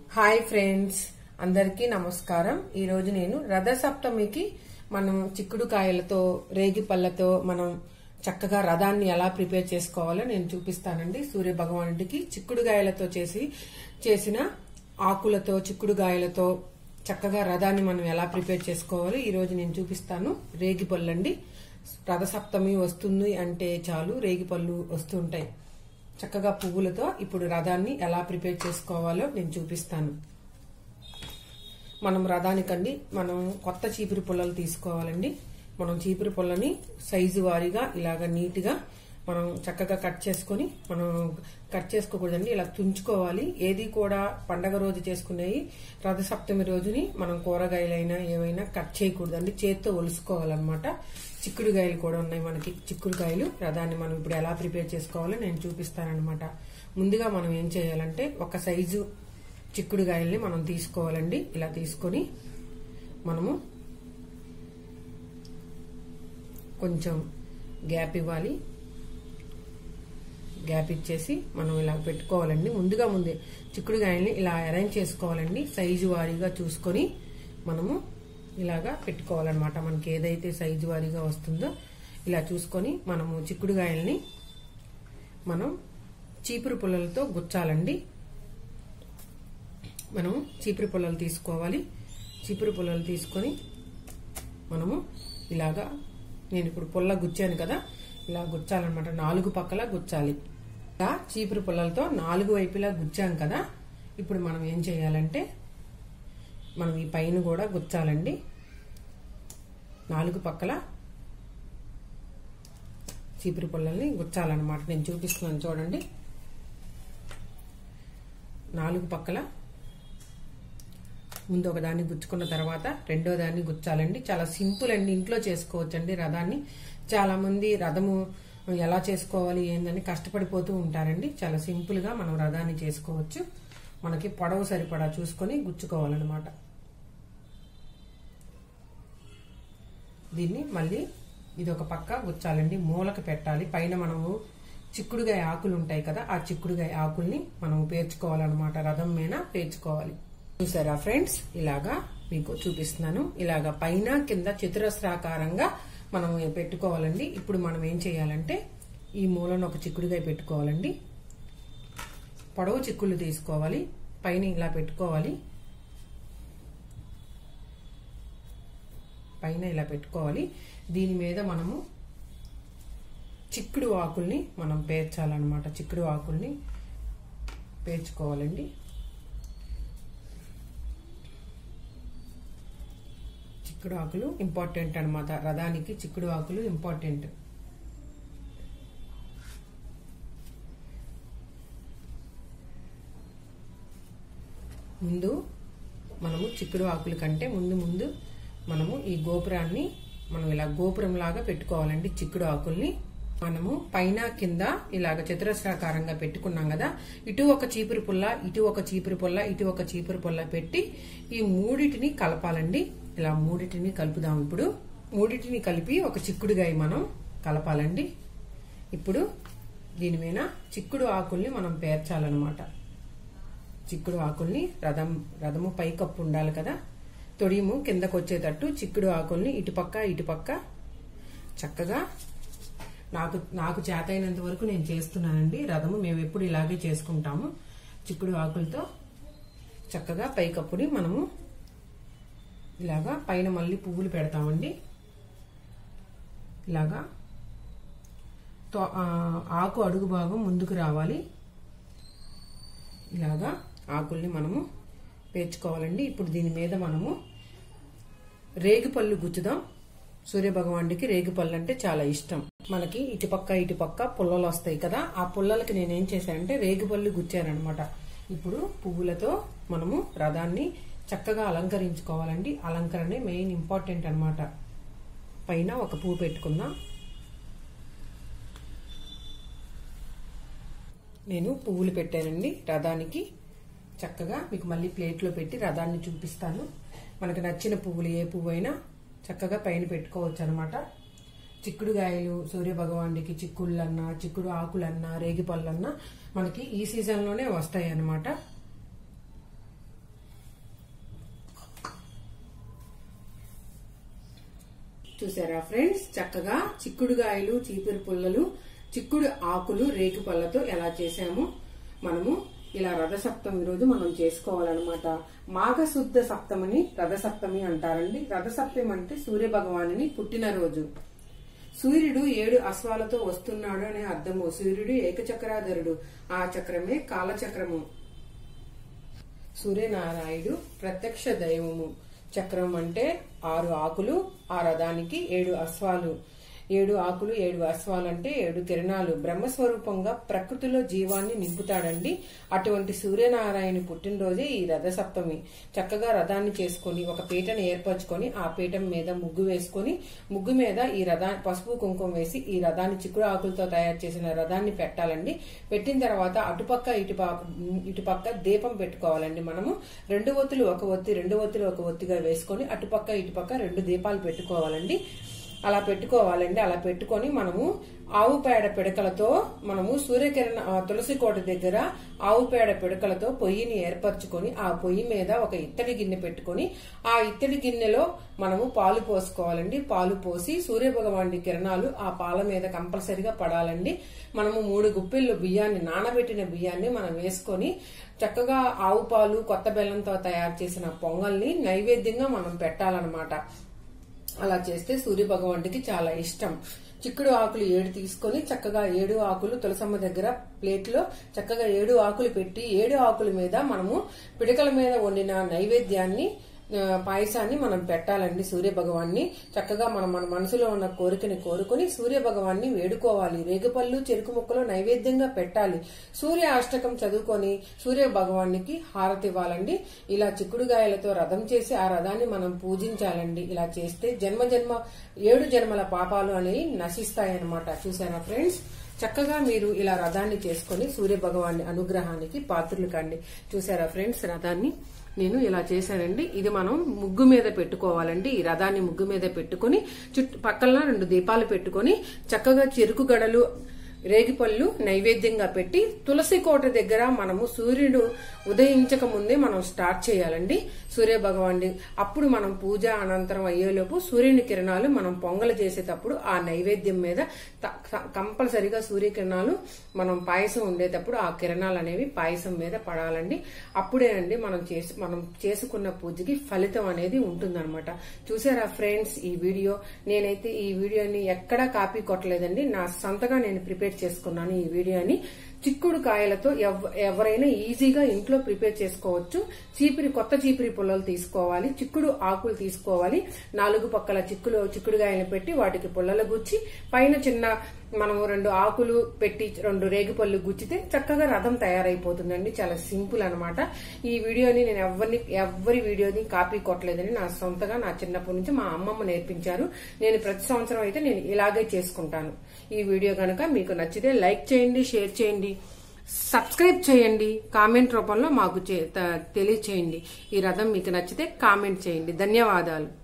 hi friends అందరికీ నమస్కారం ఈ రోజు నేను రథసప్తమికి మనం చిక్కుడుకాయలతో రేగి పళ్ళతో మనం చక్కగా రథాన్ని ఎలా ప్రిపేర్ చేసుకోవాలో నేను చూపిస్తానండి సూర్య భగవానుడికి చిక్కుడుకాయలతో చేసి చేసిన ఆకులతో చిక్కుడుకాయలతో చక్కగా రథాన్ని మనం ఎలా ప్రిపేర్ చేసుకోవాలో ఈ రోజు నేను చూపిస్తాను రేగి పళ్ళండి రథసప్తమి వస్తుంది అంటే చాలు రేగి పళ్ళు వస్తుంటాయి చక్కగా పువ్వులతో ఇప్పుడు రథాన్ని ఎలా ప్రిపేర్ చేసుకోవాలో నేను చూపిస్తాను మనం రథానికండి మనం కొత్త చీపురు పుల్లలు తీసుకోవాలండి మనం చీపురు పుల్లని సైజు వారీగా ఇలాగ నీట్గా మనం చక్కగా కట్ చేసుకొని మనం కట్ చేసుకోకూడదండి ఇలా తుంచుకోవాలి ఏది కూడా పండగ రోజు చేసుకునేవి రథసప్తమి రోజుని మనం కూరగాయలైనా ఏవైనా కట్ చేయకూడదండి చేత్తో ఒలుసుకోవాలన్నమాట చిక్కుడుకాయలు కూడా ఉన్నాయి మనకి చిక్కుడుకాయలు రథాన్ని మనం ఇప్పుడు ఎలా ప్రిపేర్ చేసుకోవాలో నేను చూపిస్తానన్నమాట ముందుగా మనం ఏం చేయాలంటే ఒక సైజు చిక్కుడుకాయల్ని మనం తీసుకోవాలండి ఇలా తీసుకొని మనము కొంచెం గ్యాప్ ఇవ్వాలి గ్యాప్ ఇచ్చేసి మనం ఇలా పెట్టుకోవాలండి ముందుగా ముందే చిక్కుడుకాయల్ని ఇలా అరేంజ్ చేసుకోవాలండి సైజు వారీగా చూసుకొని మనము ఇలాగా పెట్టుకోవాలన్నమాట మనకి ఏదైతే సైజు వారీగా వస్తుందో ఇలా చూసుకొని మనము చిక్కుడుకాయల్ని మనం చీపురు పుల్లలతో గుచ్చాలండి మనం చీపురు పుల్లలు తీసుకోవాలి చీపురు పుల్లలు తీసుకొని మనము ఇలాగా నేను ఇప్పుడు పుల్ల గుచ్చాను కదా ఇలా గుచ్చాలన్నమాట నాలుగు పక్కల గుచ్చాలి ఇలా చీపురు పుల్లలతో నాలుగు వైపులా గుచ్చాం కదా ఇప్పుడు మనం ఏం చేయాలంటే మనం ఈ పైన కూడా గుచ్చాలండి నాలుగు పక్కల చీపురు పుల్లల్ని గుచ్చాలన్నమాట నేను చూపిస్తున్నాను చూడండి నాలుగు పక్కల ముందు ఒక దాన్ని గుచ్చుకున్న తర్వాత రెండో దాన్ని గుచ్చాలండి చాలా సింపుల్ అండి ఇంట్లో చేసుకోవచ్చండి రథాన్ని చాలా మంది రథము ఎలా చేసుకోవాలి ఏందని కష్టపడిపోతూ ఉంటారండి చాలా సింపుల్ గా మనం రథాన్ని చేసుకోవచ్చు మనకి పొడవు సరిపడా చూసుకొని గుచ్చుకోవాలన్నమాట దీన్ని మళ్ళీ ఇది ఒక పక్క గుచ్చాలండి మూలక పెట్టాలి పైన మనము చిక్కుడుగాయ ఆకులు ఉంటాయి కదా ఆ చిక్కుడుగాయ ఆకుల్ని మనం పేర్చుకోవాలన్నమాట రథం మీద పేర్చుకోవాలి చూసారా ఫ్రెండ్స్ ఇలాగా మీకు చూపిస్తున్నాను ఇలాగా పైన కింద చతురస్రాకారంగా మనం పెట్టుకోవాలండి ఇప్పుడు మనం ఏం చేయాలంటే ఈ మూలను ఒక చిక్కుడుగాయ పెట్టుకోవాలండి పొడవు చిక్కులు తీసుకోవాలి పైన ఇలా పెట్టుకోవాలి పైన ఇలా పెట్టుకోవాలి దీని మీద మనము చిక్కుడు ఆకుల్ని మనం పేర్చాలన్నమాట చిక్కుడు ఆకుల్ని పేర్చుకోవాలండి చిక్కుడు ఆకులు ఇంపార్టెంట్ అనమాట రథానికి చిక్కుడు ఆకులు ఇంపార్టెంట్ ముందు మనము చిక్కుడు ఆకుల కంటే ముందు ముందు మనము ఈ గోపురాన్ని మనం ఇలా గోపురం లాగా పెట్టుకోవాలండి చిక్కుడు ఆకుల్ని మనము పైన కింద ఇలాగ చతురస్రాకారంగా పెట్టుకున్నాం కదా ఇటు ఒక చీపురు పుల్ల ఇటు ఒక చీపురు పుల్ల ఇటు ఒక చీపురు పుల్ల పెట్టి ఈ మూడిటిని కలపాలండి ఇలా మూడిటిని కలుపుదాం ఇప్పుడు మూడిటిని కలిపి ఒక చిక్కుడుగాయ మనం కలపాలండి ఇప్పుడు దీని మీద చిక్కుడు ఆకుల్ని మనం పేర్చాలన్నమాట చిక్కుడు ఆకుల్ని రథం రథము పైకప్పు ఉండాలి కదా తొడిము కిందకు వచ్చేటట్టు చిక్కుడు ఆకుల్ని ఇటుపక్క ఇటుపక్క చక్కగా నాకు నాకు చేతైనంత వరకు నేను చేస్తున్నానండి రథము మేము ఎప్పుడు ఇలాగే చేసుకుంటాము చిక్కుడు ఆకులతో చక్కగా పైకప్పుని మనము ఇలాగా పైన మళ్ళీ పువ్వులు పెడతామండి ఇలాగా ఆకు అడుగు భాగం ముందుకు రావాలి ఇలాగా ఆకుల్ని మనము పేర్చుకోవాలండి ఇప్పుడు దీని మీద మనము రేగిపళ్ళు గుచ్చుదాం సూర్యభగవానుడికి రేగిపళ్ళు అంటే చాలా ఇష్టం మనకి ఇటుపక్క ఇటుపక్క పుల్లలు వస్తాయి కదా ఆ పుల్లలకి నేనేం చేశానంటే రేగిపళ్ళు గుచ్చానమాట ఇప్పుడు పువ్వులతో మనము రథాన్ని చక్కగా అలంకరించుకోవాలండి అలంకరణే మెయిన్ ఇంపార్టెంట్ అనమాట పైన ఒక పువ్వు పెట్టుకుందాం నేను పువ్వులు పెట్టానండి రథానికి చక్కగా మీకు మళ్ళీ ప్లేట్లో పెట్టి రథాన్ని చూపిస్తాను మనకు నచ్చిన పువ్వులు ఏ పువ్వు అయినా చక్కగా పైన పెట్టుకోవచ్చు అనమాట చిక్కుడుగాయలు సూర్య భగవానుడికి చిక్కుళ్ళన్నా చిక్కుడు ఆకులన్నా రేగిపళ్ళన్నా మనకి ఈ సీజన్లోనే వస్తాయి అన్నమాట చూసారా ఫ్రెండ్స్ చక్కగా చిక్కుడుగాయలు చీపురు పుల్లలు చిక్కుడు ఆకులు రేకు పళ్ళతో ఎలా చేసాము మనము ఇలా రథసప్తమి రోజు మనం చేసుకోవాలన్నమాట మాఘశుద్ధ సప్తమిని రథసప్తమి అంటారండి రథసప్తమి అంటే సూర్య భగవానుని పుట్టినరోజు సూర్యుడు ఏడు అశ్వాలతో వస్తున్నాడు అనే అర్థము సూర్యుడు ఏకచక్రాధరుడు ఆ చక్రమే కాలచక్రము సూర్యనారాయుడు ప్రత్యక్ష దైవము చక్రం అంటే ఆరు ఆకులు ఆ రథానికి ఏడు అశ్వాలు ఏడు ఆకులు ఏడు అశ్వాలు అంటే ఏడు కిరణాలు బ్రహ్మస్వరూపంగా ప్రకృతిలో జీవాన్ని నింపుతాడండి అటువంటి సూర్యనారాయణ పుట్టినరోజే ఈ రథ సప్తమి చక్కగా రథాన్ని చేసుకొని ఒక పీటను ఏర్పరచుకొని ఆ పీఠం మీద ముగ్గు వేసుకొని ముగ్గు మీద ఈ రథా పసుపు కుంకుమ వేసి ఈ రథాన్ని చిక్కుడు ఆకులతో తయారు చేసిన రథాన్ని పెట్టాలండి పెట్టిన తర్వాత అటుపక్క ఇటుపక్క ఇటుపక్క దీపం పెట్టుకోవాలండి మనము రెండు ఒత్తులు ఒక ఒత్తి రెండు ఒత్తులు ఒక ఒత్తిగా వేసుకొని అటుపక్క ఇటుపక్క రెండు దీపాలు పెట్టుకోవాలండి అలా పెట్టుకోవాలండి అలా పెట్టుకొని మనము ఆవు పేడ పిడకలతో మనము సూర్యకిరణ ఆ, తులసి కోట దగ్గర ఆవు పేడ పిడకలతో పొయ్యిని ఏర్పరచుకొని ఆ పొయ్యి మీద ఒక ఇత్తడి గిన్నె పెట్టుకొని ఆ ఇత్తడి గిన్నెలో మనము పాలు పోసుకోవాలండి పాలు పోసి సూర్య భగవానుడి కిరణాలు ఆ పాల మీద కంపల్సరిగా పడాలండి మనము మూడు గుప్పిళ్ళు బియ్యాన్ని నానబెట్టిన బియ్యాన్ని మనం వేసుకొని చక్కగా ఆవు పాలు కొత్త బెల్లంతో తయారు చేసిన పొంగల్ని నైవేద్యంగా మనం పెట్టాలన్నమాట అలా చేస్తే సూర్య భగవానుడికి చాలా ఇష్టం చిక్కుడు ఆకులు ఏడు తీసుకొని చక్కగా ఏడు ఆకులు తులసమ్మ దగ్గర ప్లేట్లో చక్కగా ఏడు ఆకులు పెట్టి ఏడు ఆకుల మీద మనము పిడకల మీద వండిన నైవేద్యాన్ని ఆ, పాయసాన్ని మనం పెట్టాలండి సూర్య భగవాన్ని చక్కగా మనం మన మనసులో ఉన్న కోరికని కోరుకొని సూర్య భగవాన్ని వేడుకోవాలి రేగుపళ్ళు చెరుకు ముక్కలు నైవేద్యంగా పెట్టాలి సూర్య అష్టకం చదువుకొని సూర్య భగవానికి హారతి ఇవ్వాలండి ఇలా చిక్కుడుగాయలతో రథం చేసి ఆ రథాన్ని మనం పూజించాలండి ఇలా చేస్తే జన్మ జన్మ ఏడు జన్మల పాపాలు అనేవి నశిస్తాయన్నమాట చూసారా ఫ్రెండ్స్ చక్కగా మీరు ఇలా రథాన్ని చేసుకొని సూర్య భగవాని అనుగ్రహానికి పాత్రులు కండి చూసారా ఫ్రెండ్స్ రథాన్ని నేను ఇలా చేశానండి ఇది మనం ముగ్గు మీద పెట్టుకోవాలండి ఈ రథాన్ని ముగ్గు మీద పెట్టుకొని చుట్టూ పక్కన రెండు దీపాలు పెట్టుకొని చక్కగా చెరుకు గడలు రేగిపళ్ళు నైవేద్యంగా పెట్టి తులసి కోట దగ్గర మనము సూర్యుడు ఉదయించక ముందే మనం స్టార్ట్ చేయాలండి సూర్య భగవానుడి అప్పుడు మనం పూజ అనంతరం అయ్యేలోపు సూర్యుని కిరణాలు మనం పొంగలు చేసేటప్పుడు ఆ నైవేద్యం మీద త- త- కంపల్సరిగా సూర్యకిరణాలు మనం పాయసం ఉండేటప్పుడు ఆ కిరణాలు అనేవి పాయసం మీద పడాలండి అప్పుడేనండి మనం చేసి మనం చేసుకున్న పూజకి ఫలితం అనేది ఉంటుందన్నమాట చూసారా ఫ్రెండ్స్ ఈ వీడియో నేనైతే ఈ వీడియోని ఎక్కడా కాపీ కొట్టలేదండి నా సొంతగా నేను ప్రిపేర్ చేసుకున్నాను ఈ వీడియోని చిక్కుడు కాయలతో ఎవ- ఎవరైనా ఈజీగా ఇంట్లో ప్రిపేర్ చేసుకోవచ్చు చీపిరి కొత్త చీపిరి పుల్లలు తీసుకోవాలి చిక్కుడు ఆకులు తీసుకోవాలి నాలుగు పక్కల చిక్కులు చిక్కుడుగాయలు పెట్టి వాటికి పుల్లలు గుచ్చి పైన చిన్న మనము రెండు ఆకులు పెట్టి రెండు రేగిపళ్ళు గుచ్చితే చక్కగా రథం తయారైపోతుందండి చాలా సింపుల్ అన్నమాట ఈ వీడియోని నేను ఎవరిని ఎవరి వీడియోని కాపీ కొట్టలేదని నా సొంతగా నా చిన్నప్పటి నుంచి మా అమ్మమ్మ నేర్పించారు నేను ప్రతి సంవత్సరం అయితే నేను ఇలాగే చేసుకుంటాను ఈ వీడియో కనుక మీకు నచ్చితే లైక్ చేయండి షేర్ చేయండి సబ్స్క్రైబ్ చేయండి కామెంట్ రూపంలో మాకు చే- త- తెలియచేయండి ఈ రథం మీకు నచ్చితే కామెంట్ చేయండి ధన్యవాదాలు